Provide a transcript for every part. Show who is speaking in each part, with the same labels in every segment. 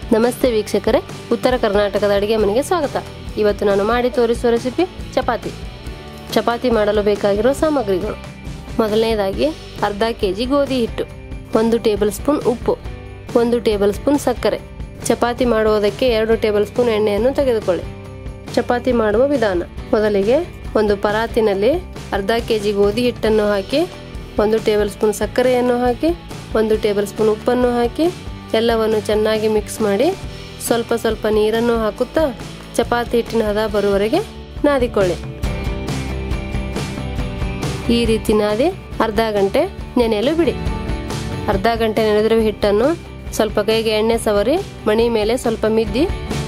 Speaker 1: ನಮಸ್ತೆ ವೀಕ್ಷಕರೇ ಉತ್ತರ ಕರ್ನಾಟಕದ ಅಡುಗೆ ಮನೆಗೆ ಸ್ವಾಗತ ಇವತ್ತು ನಾನು ಮಾಡಿ ತೋರಿಸುವ ರೆಸಿಪಿ ಚಪಾತಿ ಚಪಾತಿ ಮಾಡಲು ಬೇಕಾಗಿರೋ ಸಾಮಗ್ರಿಗಳು ಮೊದಲನೇದಾಗಿ ಅರ್ಧ ಕೆ ಜಿ ಗೋಧಿ ಹಿಟ್ಟು ಒಂದು ಟೇಬಲ್ ಸ್ಪೂನ್ ಉಪ್ಪು ಒಂದು ಟೇಬಲ್ ಸ್ಪೂನ್ ಸಕ್ಕರೆ ಚಪಾತಿ ಮಾಡುವುದಕ್ಕೆ ಎರಡು ಟೇಬಲ್ ಸ್ಪೂನ್ ಎಣ್ಣೆಯನ್ನು ತೆಗೆದುಕೊಳ್ಳಿ ಚಪಾತಿ ಮಾಡುವ ವಿಧಾನ ಮೊದಲಿಗೆ ಒಂದು ಪರಾತಿನಲ್ಲಿ ಅರ್ಧ ಕೆ ಜಿ ಗೋಧಿ ಹಿಟ್ಟನ್ನು ಹಾಕಿ ಒಂದು ಟೇಬಲ್ ಸ್ಪೂನ್ ಸಕ್ಕರೆಯನ್ನು ಹಾಕಿ ಒಂದು ಟೇಬಲ್ ಸ್ಪೂನ್ ಉಪ್ಪನ್ನು ಹಾಕಿ ಎಲ್ಲವನ್ನು ಚೆನ್ನಾಗಿ ಮಿಕ್ಸ್ ಮಾಡಿ ಸ್ವಲ್ಪ ಸ್ವಲ್ಪ ನೀರನ್ನು ಹಾಕುತ್ತಾ ಚಪಾತಿ ಹಿಟ್ಟಿನ ಹದ ಬರುವವರೆಗೆ ನಾದಿಕೊಳ್ಳಿ ಈ ರೀತಿ ನಾದಿ ಅರ್ಧ ಗಂಟೆ ನೆನೆಯಲು ಬಿಡಿ ಅರ್ಧ ಗಂಟೆ ನೆನೆದಿರುವ ಹಿಟ್ಟನ್ನು ಸ್ವಲ್ಪ ಕೈಗೆ ಎಣ್ಣೆ ಸವರಿ ಮಣಿ ಮೇಲೆ ಸ್ವಲ್ಪ ಮಿದ್ದಿ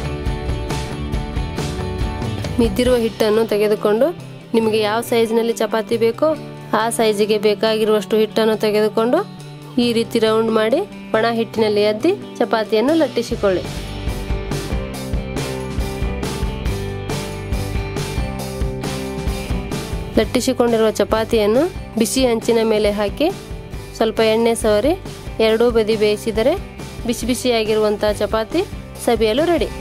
Speaker 1: ಮಿದ್ದಿರುವ ಹಿಟ್ಟನ್ನು ತೆಗೆದುಕೊಂಡು ನಿಮಗೆ ಯಾವ ಸೈಜ್ನಲ್ಲಿ ಚಪಾತಿ ಬೇಕೋ ಆ ಸೈಜಿಗೆ ಬೇಕಾಗಿರುವಷ್ಟು ಹಿಟ್ಟನ್ನು ತೆಗೆದುಕೊಂಡು ಈ ರೀತಿ ರೌಂಡ್ ಮಾಡಿ ಒಣ ಹಿಟ್ಟಿನಲ್ಲಿ ಅದ್ದಿ ಚಪಾತಿಯನ್ನು ಲಟ್ಟಿಸಿಕೊಳ್ಳಿ ಲಟ್ಟಿಸಿಕೊಂಡಿರುವ ಚಪಾತಿಯನ್ನು ಬಿಸಿ ಹಂಚಿನ ಮೇಲೆ ಹಾಕಿ ಸ್ವಲ್ಪ ಎಣ್ಣೆ ಸವರಿ ಎರಡೂ ಬದಿ ಬೇಯಿಸಿದರೆ ಬಿಸಿ ಬಿಸಿಯಾಗಿರುವಂಥ ಚಪಾತಿ ಸವಿಯಲು ರೆಡಿ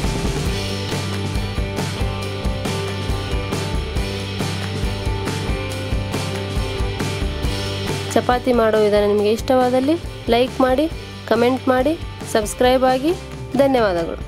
Speaker 1: ಚಪಾತಿ ಮಾಡೋ ವಿಧಾನ ನಿಮಗೆ ಇಷ್ಟವಾದಲ್ಲಿ ಲೈಕ್ ಮಾಡಿ ಕಮೆಂಟ್ ಮಾಡಿ ಸಬ್ಸ್ಕ್ರೈಬ್ ಆಗಿ ಧನ್ಯವಾದಗಳು